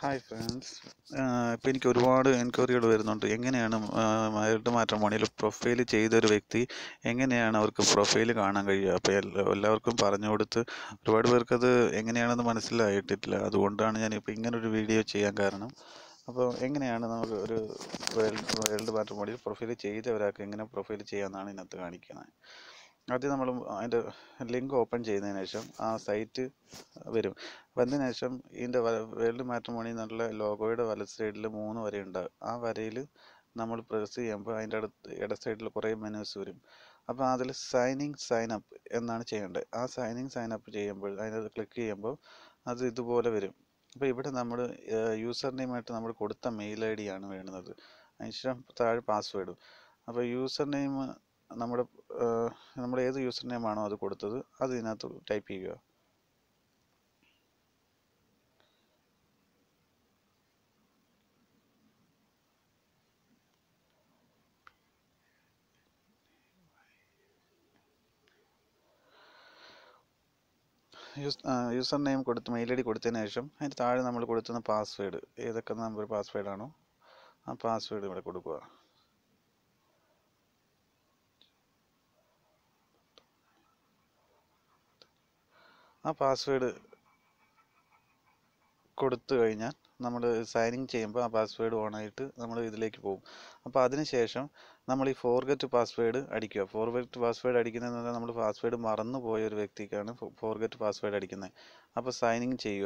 hi friends ഇപ്പോൾ എനിക്ക് ഒരുപാട് എൻക്വയറികൾ വരുന്നുണ്ട് എങ്ങനെയാണ് മയൽഡ് മാട്രിമോണിയിൽ പ്രൊഫൈൽ ചെയ്ത ഒരു വ്യക്തി എങ്ങനെയാണ് അവർക്ക് പ്രൊഫൈൽ കാണാൻ കഴിയുക അപ്പോൾ എല്ലാ- എല്ലാവർക്കും പറഞ്ഞു കൊടുത്ത് ഒരുപാട് പേർക്കത് എങ്ങനെയാണെന്ന് മനസ്സിലായിട്ടില്ല അതുകൊണ്ടാണ് ഞാനിപ്പോൾ ഇങ്ങനൊരു വീഡിയോ ചെയ്യാൻ കാരണം അപ്പോൾ എങ്ങനെയാണ് നമുക്ക് ഒരു വേൾഡ് വേൾഡ് മാട്രിമോണിയിൽ പ്രൊഫൈൽ ചെയ്ത ഒരാൾക്ക് എങ്ങനെ പ്രൊഫൈൽ ചെയ്യാമെന്നാണ് ഇതിനകത്ത് കാണിക്കുന്നത് ആദ്യം നമ്മൾ അതിൻ്റെ ലിങ്ക് ഓപ്പൺ ചെയ്തതിന് ശേഷം ആ സൈറ്റ് വരും വന്നതിന് ശേഷം ഇതിൻ്റെ വേൾഡ് മാട്രിമോണി എന്നുള്ള ലോഗോയുടെ വലത് സൈഡിൽ മൂന്ന് വര ഉണ്ടാകും ആ വരയിൽ നമ്മൾ പ്രസ് ചെയ്യുമ്പോൾ അതിൻ്റെ അടുത്ത് ഇട സൈഡിൽ കുറേ മെനൂസ് വരും അപ്പോൾ അതിൽ സൈനിങ് സൈൻ അപ്പ് എന്നാണ് ചെയ്യേണ്ടത് ആ സൈനിങ് സൈൻ അപ്പ് ചെയ്യുമ്പോൾ അതിനകത്ത് ക്ലിക്ക് ചെയ്യുമ്പോൾ അത് ഇതുപോലെ വരും അപ്പോൾ ഇവിടെ നമ്മൾ യൂസർ നെയിമായിട്ട് നമ്മൾ കൊടുത്ത മെയിൽ ഐ ഡി ആണ് വേണ്ടുന്നത് അതിനുശേഷം താഴെ പാസ്വേഡും അപ്പോൾ യൂസർ നെയിം നമ്മുടെ നമ്മൾ ഏത് യൂസർ നെയിം ആണോ അത് കൊടുത്തത് അത് ഇതിനകത്ത് ടൈപ്പ് ചെയ്യുക യൂസ് യൂസർ നെയിം കൊടുത്ത് മെയിൽ ഐ ഡി കൊടുത്തതിന് ശേഷം അതിന് താഴെ നമ്മൾ കൊടുത്തുന്ന പാസ്വേഡ് ഏതൊക്കെ നമ്പർ പാസ്വേഡ് ആണോ ആ പാസ്വേഡ് ഇവിടെ കൊടുക്കുക ആ പാസ്വേഡ് കൊടുത്തു കഴിഞ്ഞാൽ നമ്മൾ സൈനിങ് ചെയ്യുമ്പോൾ ആ പാസ്വേഡ് ഓണായിട്ട് നമ്മൾ ഇതിലേക്ക് പോകും അപ്പോൾ അതിനുശേഷം നമ്മൾ ഈ ഫോർഗറ്റ് പാസ്വേഡ് അടിക്കുക ഫോർഗറ്റ് പാസ്വേഡ് അടിക്കുന്നതെന്ന് പറഞ്ഞാൽ നമ്മൾ പാസ്വേഡ് മറന്നു പോയ ഒരു വ്യക്തിക്കാണ് ഫോർഗറ്റ് പാസ്വേഡ് അടിക്കുന്നത് അപ്പോൾ സൈനിങ് ചെയ്യുക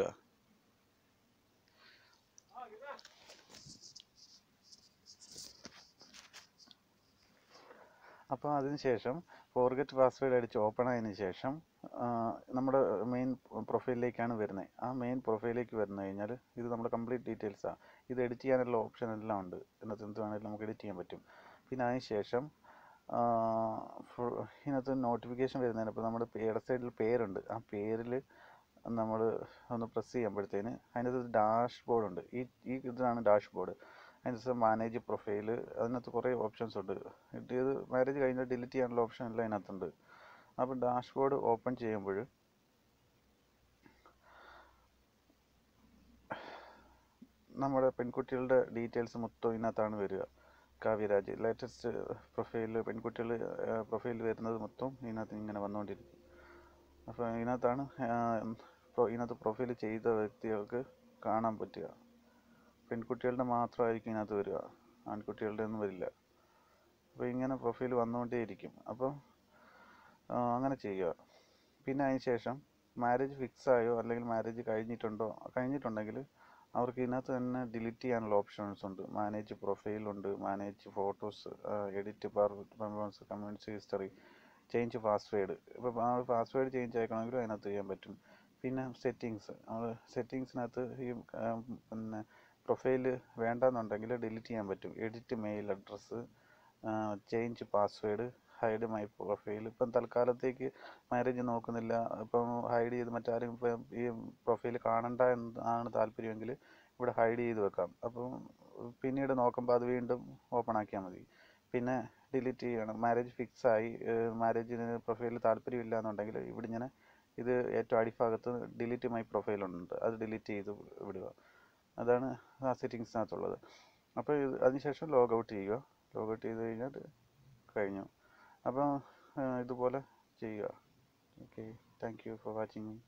അപ്പോൾ അതിനുശേഷം ഫോർഗറ്റ് പാസ്വേഡ് അടിച്ച് ഓപ്പൺ ആയതിനു ശേഷം നമ്മുടെ മെയിൻ പ്രൊഫൈലിലേക്കാണ് വരുന്നത് ആ മെയിൻ പ്രൊഫൈലിലേക്ക് വരുന്നു കഴിഞ്ഞാൽ ഇത് നമ്മുടെ കംപ്ലീറ്റ് ഡീറ്റെയിൽസാണ് ഇത് എഡിറ്റ് ചെയ്യാനുള്ള ഓപ്ഷൻ എല്ലാം ഉണ്ട് ഇതിനകത്ത് എന്ത് വേണമെങ്കിലും നമുക്ക് എഡിറ്റ് ചെയ്യാൻ പറ്റും പിന്നെ അതിന് ശേഷം ഇതിനകത്ത് നോട്ടിഫിക്കേഷൻ വരുന്നതിന് അപ്പോൾ നമ്മുടെ ഇട സൈഡിൽ പേരുണ്ട് ആ പേരിൽ നമ്മൾ ഒന്ന് പ്രസ് ചെയ്യുമ്പോഴത്തേന് അതിനകത്ത് ഡാഷ് ബോർഡ് ഉണ്ട് ഈ ഈ ഇതാണ് ഡാഷ് ബോർഡ് അതിനകത്ത് മാനേജ് പ്രൊഫൈൽ അതിനകത്ത് കുറേ ഓപ്ഷൻസ് ഉണ്ട് ഇത് മാരേജ് കഴിഞ്ഞാൽ ഡിലീറ്റ് ചെയ്യാനുള്ള ഓപ്ഷൻ എല്ലാം അതിനകത്തുണ്ട് അപ്പോൾ ഡാഷ് ബോർഡ് ഓപ്പൺ ചെയ്യുമ്പോൾ നമ്മുടെ പെൺകുട്ടികളുടെ ഡീറ്റെയിൽസ് മൊത്തം ഇതിനകത്താണ് വരിക കാവ്യരാജ് ലേറ്റസ്റ്റ് പ്രൊഫൈൽ പെൺകുട്ടികൾ പ്രൊഫൈൽ വരുന്നത് മൊത്തം ഇതിനകത്ത് ഇങ്ങനെ വന്നുകൊണ്ടിരിക്കും അപ്പോൾ ഇതിനകത്താണ് ഇതിനകത്ത് പ്രൊഫൈൽ ചെയ്ത വ്യക്തികൾക്ക് കാണാൻ പറ്റുക പെൺകുട്ടികളുടെ മാത്രമായിരിക്കും ഇതിനകത്ത് വരിക ആൺകുട്ടികളുടെ ഒന്നും വരില്ല അപ്പോൾ ഇങ്ങനെ പ്രൊഫൈൽ വന്നുകൊണ്ടേയിരിക്കും അപ്പോൾ അങ്ങനെ ചെയ്യുക പിന്നെ അതിന് ശേഷം മാരേജ് ഫിക്സ് ആയോ അല്ലെങ്കിൽ മാരേജ് കഴിഞ്ഞിട്ടുണ്ടോ കഴിഞ്ഞിട്ടുണ്ടെങ്കിൽ അവർക്ക് ഇതിനകത്ത് തന്നെ ഡിലീറ്റ് ചെയ്യാനുള്ള ഓപ്ഷൻസ് ഉണ്ട് മാനേജ് പ്രൊഫൈലുണ്ട് manage photos edit performance community history change password ഇപ്പോൾ ആ പാസ്വേഡ് ചേഞ്ച് ആക്കണമെങ്കിലും അതിനകത്ത് ചെയ്യാൻ പറ്റും പിന്നെ സെറ്റിങ്സ് നമ്മൾ സെറ്റിങ്സിനകത്ത് ഈ പിന്നെ പ്രൊഫൈൽ വേണ്ടെന്നുണ്ടെങ്കിൽ ഡിലീറ്റ് ചെയ്യാൻ പറ്റും edit mail address change password hide my profile ഇപ്പം തൽക്കാലത്തേക്ക് മാരേജ് നോക്കുന്നില്ല ഇപ്പം ഹൈഡ് ചെയ്ത് മറ്റാരും ഇപ്പം ഈ പ്രൊഫൈൽ കാണണ്ട എന്നാണ് താല്പര്യമെങ്കിൽ ഇവിടെ ഹൈഡ് ചെയ്ത് വെക്കാം അപ്പം പിന്നീട് നോക്കുമ്പോൾ അത് വീണ്ടും ഓപ്പൺ ആക്കിയാൽ മതി പിന്നെ ഡിലീറ്റ് ചെയ്യണം മാരേജ് ഫിക്സ് ആയി മാരേജിന് പ്രൊഫൈലിൽ താല്പര്യമില്ല എന്നുണ്ടെങ്കിൽ ഇവിടെ ഇങ്ങനെ ഇത് ഏറ്റവും അടിഭാഗത്ത് ഡിലീറ്റ് മൈ പ്രൊഫൈൽ ഉണ്ട് അത് ഡിലീറ്റ് ചെയ്ത് വിടുക അതാണ് ആ സെറ്റിങ്സിനകത്തുള്ളത് അപ്പോൾ ഇത് അതിനുശേഷം ലോഗ് ഔട്ട് ചെയ്യുക ലോഗ് ഔട്ട് ചെയ്ത് കഴിഞ്ഞാൽ കഴിഞ്ഞു അപ്പോൾ ഇതുപോലെ ചെയ്യുക okay thank you for watching me